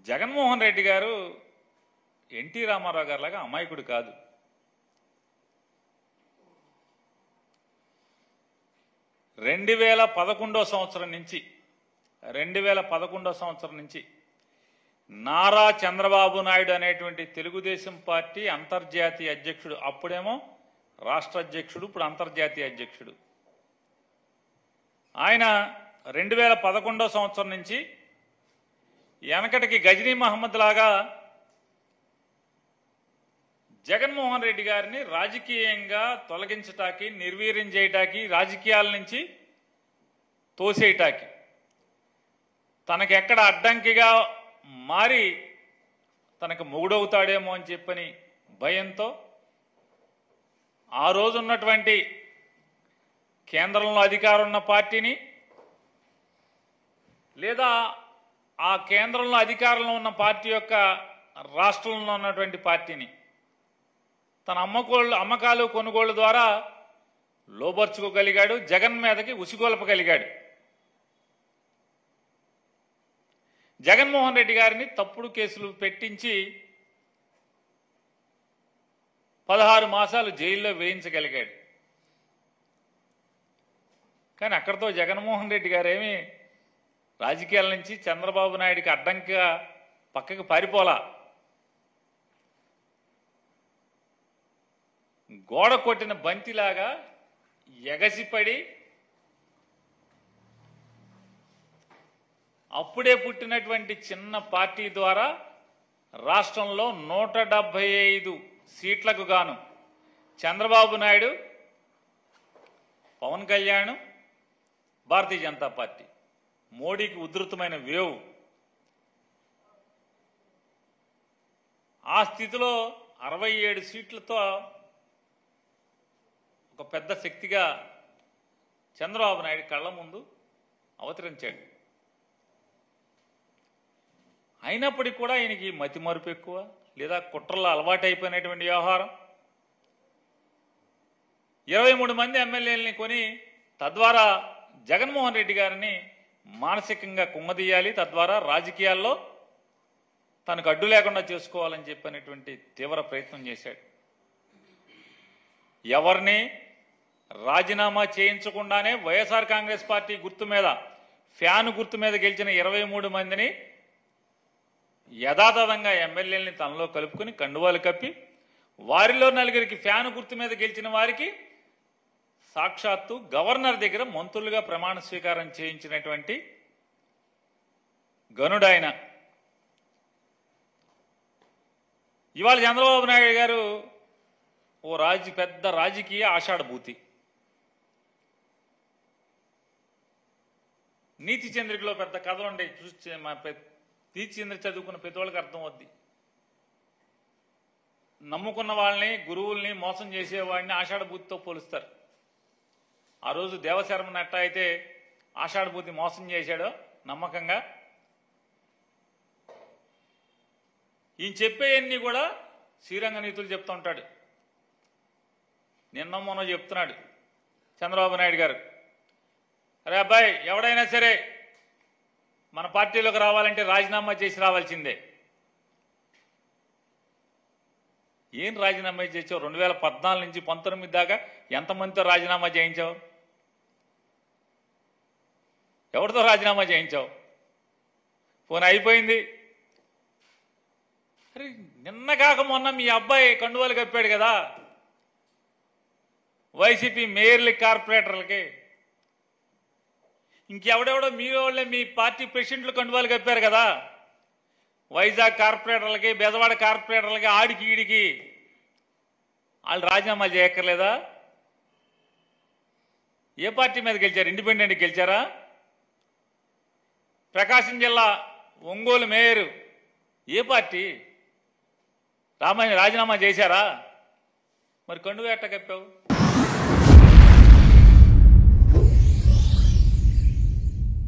జగన్మోహన్ రెడ్డి గారు ఎన్టీ రామారావు గారిలాగా అమాయకుడు కాదు రెండు వేల పదకొండో సంవత్సరం నుంచి రెండు వేల పదకొండో సంవత్సరం నుంచి నారా చంద్రబాబు నాయుడు అనేటువంటి తెలుగుదేశం పార్టీ అంతర్జాతీయ అధ్యక్షుడు అప్పుడేమో రాష్ట్ర అధ్యక్షుడు ఇప్పుడు అంతర్జాతీయ అధ్యక్షుడు ఆయన రెండు వేల పదకొండో సంవత్సరం నుంచి వెనకటికి గజనీ మహమ్మద్ లాగా జగన్మోహన్ రెడ్డి గారిని రాజకీయంగా తొలగించటానికి నిర్వీర్యం చేయటానికి రాజకీయాల నుంచి తోసేయటానికి తనకి ఎక్కడ అడ్డంకిగా మారి తనకు మొగుడవుతాడేమో అని చెప్పని భయంతో ఆ రోజు ఉన్నటువంటి కేంద్రంలో అధికారం ఉన్న పార్టీని లేదా ఆ కేంద్రంలో అధికారంలో ఉన్న పార్టీ యొక్క రాష్ట్రంలో ఉన్నటువంటి పార్టీని తన అమ్మకోళ్ళు అమ్మకాలు కొనుగోళ్ల ద్వారా లోబర్చుకోగలిగాడు జగన్ మీదకి ఉసిగొల్పగలిగాడు జగన్మోహన్ రెడ్డి గారిని తప్పుడు కేసులు పెట్టించి పదహారు మాసాలు జైల్లో వేయించగలిగాడు కానీ అక్కడితో జగన్మోహన్ రెడ్డి గారేమి రాజకీయాల నుంచి చంద్రబాబు నాయుడికి అడ్డంకిగా పక్కకి పారిపోలా గోడ కొట్టిన బంతిలాగా ఎగసిపడి అప్పుడే పుట్టినటువంటి చిన్న పార్టీ ద్వారా రాష్ట్రంలో నూట డెబ్బై ఐదు సీట్లకు గాను చంద్రబాబు నాయుడు పవన్ కళ్యాణ్ భారతీయ జనతా పార్టీ మోడీకి ఉధృతమైన వేవ్ ఆ స్థితిలో అరవై ఏడు సీట్లతో ఒక పెద్ద శక్తిగా చంద్రబాబు నాయుడు కళ్ళ ముందు అవతరించాడు అయినప్పటికీ కూడా ఆయనకి మతి మరుపు ఎక్కువ లేదా కుట్రలో అలవాటు అయిపోయినటువంటి వ్యవహారం ఇరవై మూడు మంది ఎమ్మెల్యేలని కొని తద్వారా జగన్మోహన్ రెడ్డి గారిని మానసికంగా కుమ్మదీయాలి తద్వారా రాజకీయాల్లో తనకు అడ్డు లేకుండా చేసుకోవాలని చెప్పినటువంటి తీవ్ర ప్రయత్నం చేశాడు ఎవరిని రాజీనామా చేయించకుండానే వైఎస్ఆర్ కాంగ్రెస్ పార్టీ గుర్తు మీద ఫ్యాన్ గుర్తు మీద గెలిచిన ఇరవై మూడు మందిని యథాతథంగా ఎమ్మెల్యేలని తనలో కలుపుకుని కండువాలు కప్పి వారిలో నలుగురికి ఫ్యాన్ గుర్తు మీద గెలిచిన వారికి సాక్షాత్తు గవర్నర్ దగ్గర మంత్రులుగా ప్రమాణ స్వీకారం చేయించినటువంటి గనుడాయన ఇవాళ చంద్రబాబు నాయుడు గారు ఓ రాజ పెద్ద రాజకీయ ఆషాఢభూతి నీతి చంద్రికలో పెద్ద కథలు ఉంటాయి చూసి మా పె- నీతి చంద్రిక చదువుకున్న ప్రతి వాళ్ళకి అర్థం అవుద్ది నమ్ముకున్న వాళ్ళని గురువుల్ని మోసం చేసేవాడిని ఆషాఢభూతితో పోలుస్తారు ఆ రోజు దేవశర్మ నట్ట అయితే ఆషాఢభూతి మోసం చేశాడో నమ్మకంగా ఈయన చెప్పేవన్నీ కూడా శ్రీరంగ నీతులు చెప్తూ ఉంటాడు నిన్న మొన్న చెప్తున్నాడు చంద్రబాబు నాయుడు గారు అరే అబ్బాయి ఎవడైనా సరే మన పార్టీలోకి రావాలంటే రాజీనామా చేసి రావాల్సిందే ఏం రాజీనామా చేసావు రెండు వేల పద్నాలుగు నుంచి పంతొమ్మిది దాకా ఎంతమందితో రాజీనామా చేయించావు ఎవరితో రాజీనామా చేయించావు పోనీ అయిపోయింది అరే నిన్న కాక మొన్న మీ అబ్బాయి కండువాలు కప్పాడు కదా వైసీపీ మేయర్లకి కార్పొరేటర్లకి ఇంకెవడెవడో మీ వాళ్ళే మీ పార్టీ ప్రెసిడెంట్లు కండువాలు కప్పారు కదా వైజాగ్ కార్పొరేటర్లకి బెదవాడ కార్పొరేటర్లకి ఆడికి ఈడికి వాళ్ళు రాజీనామా చేయక్కర్లేదా ఏ పార్టీ మీద గెలిచారు ఇండిపెండెంట్ గెలిచారా ప్రకాశం జిల్లా ఒంగోలు మేయరు ఏ పార్టీ రామాయణ రాజీనామా చేశారా మరి కండువ ఎట్ట కప్పావు